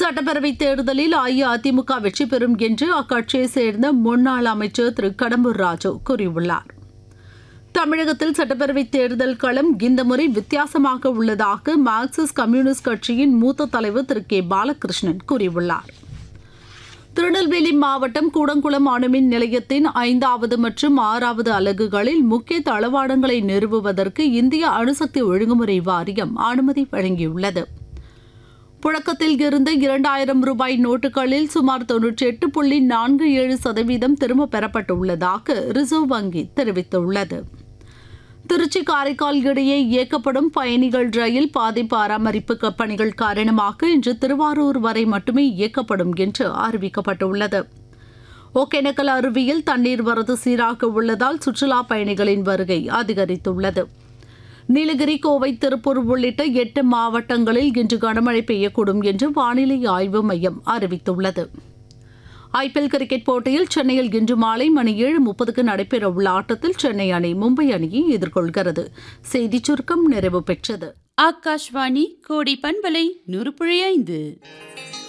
சட்டப்பேரவைத் தேர்தலில் அஇஅதிமுக வெற்றி பெறும் என்று அக்கட்சியைச் சேர்ந்த முன்னாள் அமைச்சர் திரு கடம்பூர் ராஜு கூறியுள்ளார் தமிழகத்தில் சட்டப்பேரவைத் தேர்தல் களம் இந்த முறை வித்தியாசமாக உள்ளதாக மார்க்சிஸ்ட் கம்யூனிஸ்ட் கட்சியின் மூத்த தலைவர் திரு கே பாலகிருஷ்ணன் கூறியுள்ளார் திருநெல்வேலி மாவட்டம் கூடங்குளம் அணுமின் நிலையத்தின் ஐந்தாவது மற்றும் ஆறாவது அலகுகளில் முக்கிய தளவாடங்களை நிறுவுவதற்கு இந்திய அணுசக்தி ஒழுங்குமுறை வாரியம் அனுமதி வழங்கியுள்ளது புழக்கத்தில் இருந்த இரண்டாயிரம் ரூபாய் நோட்டுகளில் சுமார் தொன்னூற்றி எட்டு புள்ளி நான்கு ஏழு சதவீதம் திரும்பப் பெறப்பட்டுள்ளதாக ரிசர்வ் வங்கி தெரிவித்துள்ளது திருச்சி காரைக்கால் இடையே இயக்கப்படும் பயணிகள் ரயில் பாதை பராமரிப்பு பணிகள் காரணமாக இன்று திருவாரூர் வரை மட்டுமே இயக்கப்படும் என்று அறிவிக்கப்பட்டுள்ளது ஒகேனக்கல் அருவியில் தண்ணீர் வரத்து சீராக உள்ளதால் சுற்றுலா பயணிகளின் வருகை அதிகரித்துள்ளது நீலகிரி கோவை திருப்பூர் உள்ளிட்ட எட்டு மாவட்டங்களில் இன்று கனமழை பெய்யக்கூடும் என்று வானிலை ஆய்வு மையம் அறிவித்துள்ளது ஐபிஎல் கிரிக்கெட் போட்டியில் சென்னையில் இன்று மாலை மணி ஏழு முப்பதுக்கு நடைபெறவுள்ள ஆட்டத்தில் சென்னை அணி மும்பை அணியை எதிர்கொள்கிறது செய்திச் சுருக்கம் நிறைவு பெற்றது ஆகாஷ்வாணி கோடி பண்பலை நூறு புள்ளி ஐந்து